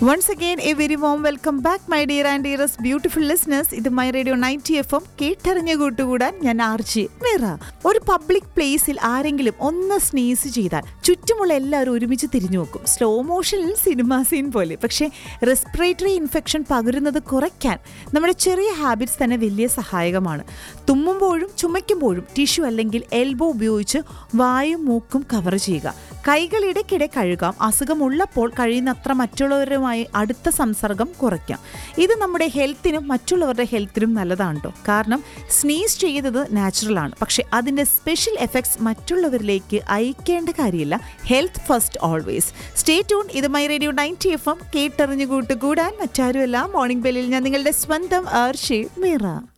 once again a very warm welcome back my dear and dearest beautiful listeners ഇത് my radio ninety F M കേട്ടറിഞ്ഞ് കൂട്ടുകൂടാൻ ഞാൻ RJ മിറ ഒരു public പ്ലേസിൽ ആരെങ്കിലും ഒന്ന് സ്നീസ് ചെയ്താൽ ചുറ്റുമുള്ള എല്ലാവരും ഒരുമിച്ച് തിരിഞ്ഞു നോക്കും സ്ലോ മോഷനിൽ സിനിമ സീൻ പോലെ പക്ഷേ റെസ്പിറേറ്ററി ഇൻഫെക്ഷൻ പകരുന്നത് കുറയ്ക്കാൻ നമ്മുടെ ചെറിയ ഹാബിറ്റ്സ് തന്നെ വലിയ സഹായകമാണ് തുമ്മുമ്പോഴും ചുമയ്ക്കുമ്പോഴും ടിഷ്യൂ അല്ലെങ്കിൽ എൽബോ ഉപയോഗിച്ച് വായും മൂക്കും കവർ ചെയ്യുക കൈകൾ ഇടയ്ക്കിടെ കഴുകാം അസുഖമുള്ളപ്പോൾ കഴിയുന്നത്ര മറ്റുള്ളവരുമായി അടുത്ത സംസർഗം കുറയ്ക്കാം ഇത് നമ്മുടെ ഹെൽത്തിനും മറ്റുള്ളവരുടെ ഹെൽത്തിനും നല്ലതാണ് കേട്ടോ കാരണം സ്നീസ് ചെയ്തത് നാച്ചുറലാണ് പക്ഷെ അതിൻ്റെ സ്പെഷ്യൽ എഫക്ട്സ് മറ്റുള്ളവരിലേക്ക് അയക്കേണ്ട കാര്യമില്ല health first always stay tune ഇത് my radio ninety F M കേട്ടറിഞ്ഞു കൂട്ടുകൂടാൻ മറ്റാരുമല്ല മോർണിംഗ് ബെല്ലിൽ ഞാൻ നിങ്ങളുടെ സ്വന്തം ആർഷി മീറ